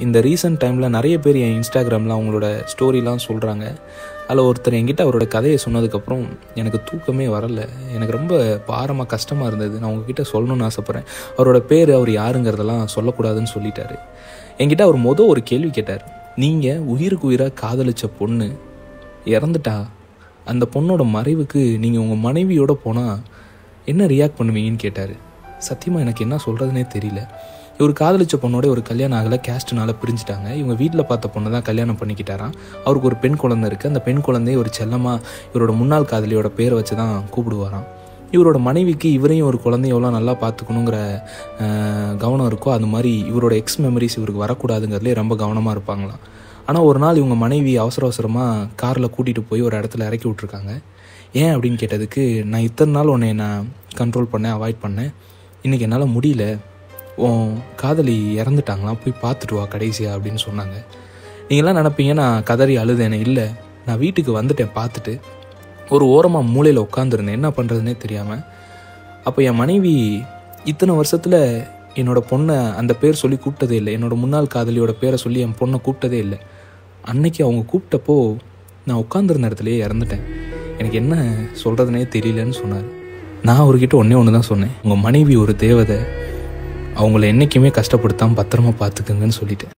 இந்த ரீசெண்ட் டைமில் நிறைய பேர் என் இன்ஸ்டாகிராமில் அவங்களோட ஸ்டோரிலாம் சொல்கிறாங்க அதில் ஒருத்தர் என்கிட்ட அவரோட கதையை சொன்னதுக்கப்புறம் எனக்கு தூக்கமே வரல எனக்கு ரொம்ப பாரமாக கஷ்டமாக இருந்தது நான் உங்ககிட்ட சொல்லணும்னு ஆசைப்பட்றேன் அவரோட பேர் அவர் யாருங்கிறதெல்லாம் சொல்லக்கூடாதுன்னு சொல்லிட்டாரு என்கிட்ட அவர் மொதல் ஒரு கேள்வி கேட்டார் நீங்கள் உயிருக்கு உயிராக காதலிச்ச பொண்ணு இறந்துட்டா அந்த பொண்ணோட மறைவுக்கு நீங்கள் உங்கள் மனைவியோட போனால் என்ன ரியாக்ட் பண்ணுவீங்கன்னு கேட்டார் சத்தியமாக எனக்கு என்ன சொல்கிறதுனே தெரியல இவர் காதலிச்ச பொண்ணோட ஒரு கல்யாணம் ஆகலை கேஸ்ட்னால பிரிஞ்சுட்டாங்க இவங்க வீட்டில் பார்த்த பொண்ணு தான் கல்யாணம் பண்ணிக்கிட்டாராம் அவருக்கு ஒரு பெண் குழந்தை இருக்குது அந்த பெண் குழந்தைய ஒரு செல்லமாக இவரோட முன்னாள் காதலியோட பேரை வச்சு தான் கூப்பிடுவாராம் இவரோட மனைவிக்கு இவரையும் ஒரு குழந்தைய எவ்வளோ நல்லா பார்த்துக்கணுங்கிற அஹ், கவனம் இருக்கோ அது மாதிரி இவரோட எக்ஸ் மெமரிஸ் இவருக்கு வரக்கூடாதுங்கிறதுலே ரொம்ப கவனமாக இருப்பாங்களாம் ஆனால் ஒரு நாள் இவங்க மனைவி அவசர அவசரமாக காரில் கூட்டிகிட்டு போய் ஒரு இடத்துல இறக்கி விட்ருக்காங்க ஏன் அப்படின்னு கேட்டதுக்கு நான் இத்தனை நாள் உன்னை நான் கண்ட்ரோல் பண்ணேன் அவாய்ட் பண்ணேன் இன்றைக்கி என்னால் முடியல உன் காதலி இறந்துட்டாங்களாம் போய் பார்த்துட்டு வா கடைசியா அப்படின்னு சொன்னாங்க நீங்களாம் நினப்பீங்க நான் கதறி அழுதேனே இல்லை நான் வீட்டுக்கு வந்துட்டேன் பார்த்துட்டு ஒரு ஓரமாக மூலையில் உட்காந்துருந்தேன் என்ன பண்ணுறதுனே தெரியாமல் அப்போ என் மனைவி இத்தனை வருஷத்தில் என்னோட பொண்ணை அந்த பேர் சொல்லி கூப்பிட்டதே இல்லை என்னோட முன்னாள் காதலியோட பேரை சொல்லி என் பொண்ணை கூப்பிட்டதே இல்லை அன்னைக்கு அவங்க கூப்பிட்டப்போ நான் உட்காந்துருந்த இடத்துலயே இறந்துட்டேன் எனக்கு என்ன சொல்கிறதுனே தெரியலன்னு சொன்னார் நான் அவர்கிட்ட ஒன்றே ஒன்று தான் சொன்னேன் உங்கள் மனைவி ஒரு தேவதை அவங்கள என்றைக்குமே கஷ்டப்படுத்தாமல் பத்திரமா பார்த்துக்குங்கன்னு சொல்லிட்டேன்